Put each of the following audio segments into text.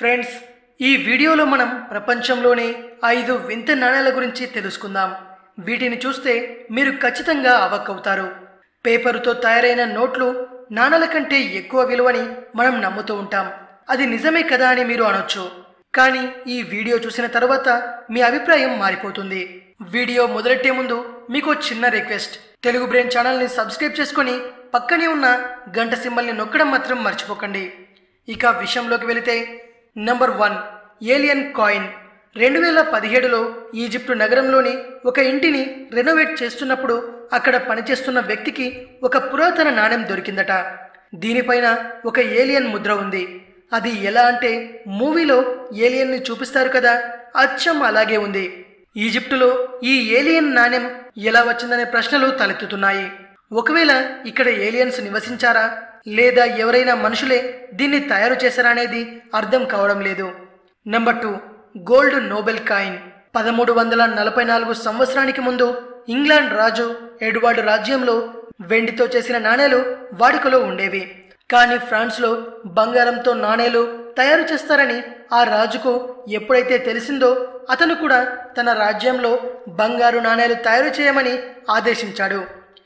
friends ఈ వీడియోలో మనం ప్రపంచంలోని ఐదు వింత నాణేల గురించి తెలుసుకుందాం వీటిని చూస్తే మీరు ఖచ్చితంగా అవక్కవుతారు పేపరుతో తయారైన నోట్లు నాణాల కంటే ఎక్కువ విలువని మనం నమ్ముతూ ఉంటాం అది నిజమే కదా అని మీరు అనొచ్చు కానీ ఈ వీడియో చూసిన తర్వాత మీ అభిప్రాయం మారిపోతుంది వీడియో మొదలెట్టే ముందు మీకు ఓ చిన్న రిక్వెస్ట్ తెలుగు బ్రెయిన్ ఛానల్ని సబ్స్క్రైబ్ చేసుకొని పక్కనే ఉన్న గంట సింబల్ని నొక్కడం మాత్రం మర్చిపోకండి ఇక విషయంలోకి వెళితే నంబర్ వన్ ఏలియన్ కాయిన్ రెండు వేల పదిహేడులో ఈజిప్టు నగరంలోని ఒక ఇంటిని రెనోవేట్ చేస్తున్నప్పుడు అక్కడ పనిచేస్తున్న వ్యక్తికి ఒక పురాతన నాణెం దొరికిందట దీనిపైన ఒక ఏలియన్ ముద్ర ఉంది అది ఎలా అంటే మూవీలో ఏలియన్ని చూపిస్తారు కదా అచ్చం అలాగే ఉంది ఈజిప్టులో ఈ ఏలియన్ నాణెం ఎలా వచ్చిందనే ప్రశ్నలు తలెత్తుతున్నాయి ఒకవేళ ఇక్కడ ఏలియన్స్ నివసించారా లేదా ఎవరైనా మనుషులే దీన్ని తయారు చేశారా అనేది అర్థం కావడం లేదు number two gold Nobel coin పదమూడు వందల నలభై నాలుగు సంవత్సరానికి ముందు ఇంగ్లాండ్ రాజు ఎడ్వర్డ్ రాజ్యంలో వెండితో చేసిన నాణేలు వాడుకలో ఉండేవి కానీ ఫ్రాన్స్లో బంగారంతో నాణేలు తయారు చేస్తారని ఆ రాజుకు ఎప్పుడైతే తెలిసిందో అతను కూడా తన రాజ్యంలో బంగారు నాణేలు తయారు చేయమని ఆదేశించాడు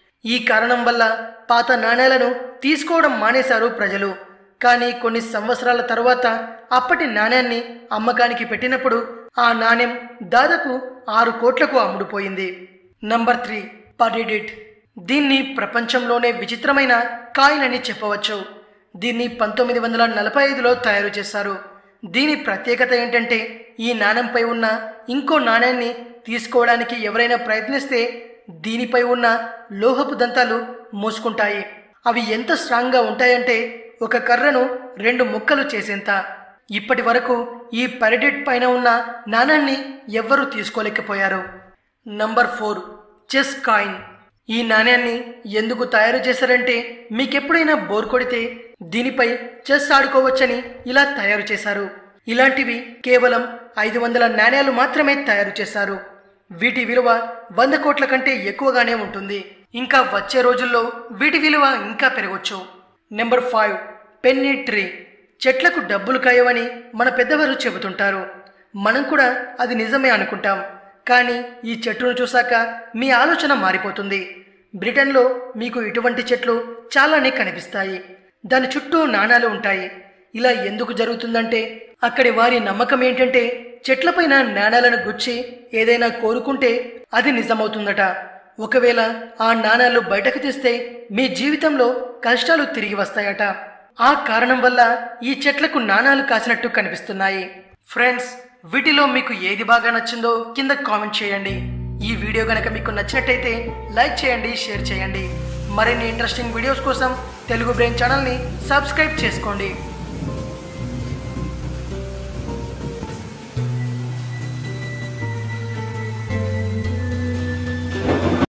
ఈ కారణం వల్ల పాత నాణేలను తీసుకోవడం మానేశారు ప్రజలు కానీ కొన్ని సంవత్సరాల తరువాత అప్పటి నాణ్యాన్ని అమ్మకానికి పెట్టినప్పుడు ఆ నాణ్యం దాదాపు ఆరు కోట్లకు అమ్ముడుపోయింది నంబర్ త్రీ పర్డిడిట్ దీన్ని ప్రపంచంలోనే విచిత్రమైన కాయిన్ అని చెప్పవచ్చు దీన్ని పంతొమ్మిది వందల నలభై ఐదులో తయారు చేశారు దీని ప్రత్యేకత ఏంటంటే ఈ నాణ్యంపై ఉన్న ఇంకో నాణ్యాన్ని తీసుకోవడానికి ఎవరైనా ప్రయత్నిస్తే దీనిపై ఉన్న లోహపు దంతాలు మూసుకుంటాయి అవి ఎంత స్ట్రాంగ్గా ఉంటాయంటే ఒక కర్రను రెండు ముక్కలు చేసేంత ఇప్పటి వరకు ఈ పరిడెట్ పైన ఉన్న నాణాన్ని ఎవ్వరూ తీసుకోలేకపోయారు నంబర్ ఫోర్ చెస్ కాయిన్ ఈ నాణ్యాన్ని ఎందుకు తయారు చేశారంటే మీకెప్పుడైనా బోర్ కొడితే దీనిపై చెస్ ఆడుకోవచ్చని ఇలా తయారు చేశారు ఇలాంటివి కేవలం ఐదు వందల నాణ్యాలు మాత్రమే తయారు చేశారు వీటి విలువ వంద కోట్ల కంటే ఎక్కువగానే ఉంటుంది ఇంకా వచ్చే రోజుల్లో వీటి విలువ ఇంకా పెరగవచ్చు నెంబర్ ఫైవ్ పెన్నీ ట్రీ చెట్లకు డబ్బులు కాయవని మన పెద్దవారు చెబుతుంటారు మనం కూడా అది నిజమే అనుకుంటాం కానీ ఈ చెట్టును చూశాక మీ ఆలోచన మారిపోతుంది బ్రిటన్లో మీకు ఇటువంటి చెట్లు చాలానే కనిపిస్తాయి దాని చుట్టూ నాణాలు ఉంటాయి ఇలా ఎందుకు జరుగుతుందంటే అక్కడి వారి నమ్మకం ఏంటంటే చెట్లపైన నాణాలను గుచ్చి ఏదైనా కోరుకుంటే అది నిజమవుతుందట ఒకవేళ ఆ నాణాలు బయటకు తీస్తే మీ జీవితంలో కష్టాలు తిరిగి వస్తాయట ఆ కారణం వల్ల ఈ చెట్లకు నాణాలు కాసినట్టు కనిపిస్తున్నాయి ఫ్రెండ్స్ వీటిలో మీకు ఏది బాగా నచ్చిందో కింద కామెంట్ చేయండి ఈ వీడియో గనక మీకు నచ్చినట్టయితే లైక్ చేయండి షేర్ చేయండి మరిన్ని ఇంట్రెస్టింగ్ వీడియోస్ కోసం తెలుగు బ్రెయిన్ ఛానల్ని సబ్స్క్రైబ్ చేసుకోండి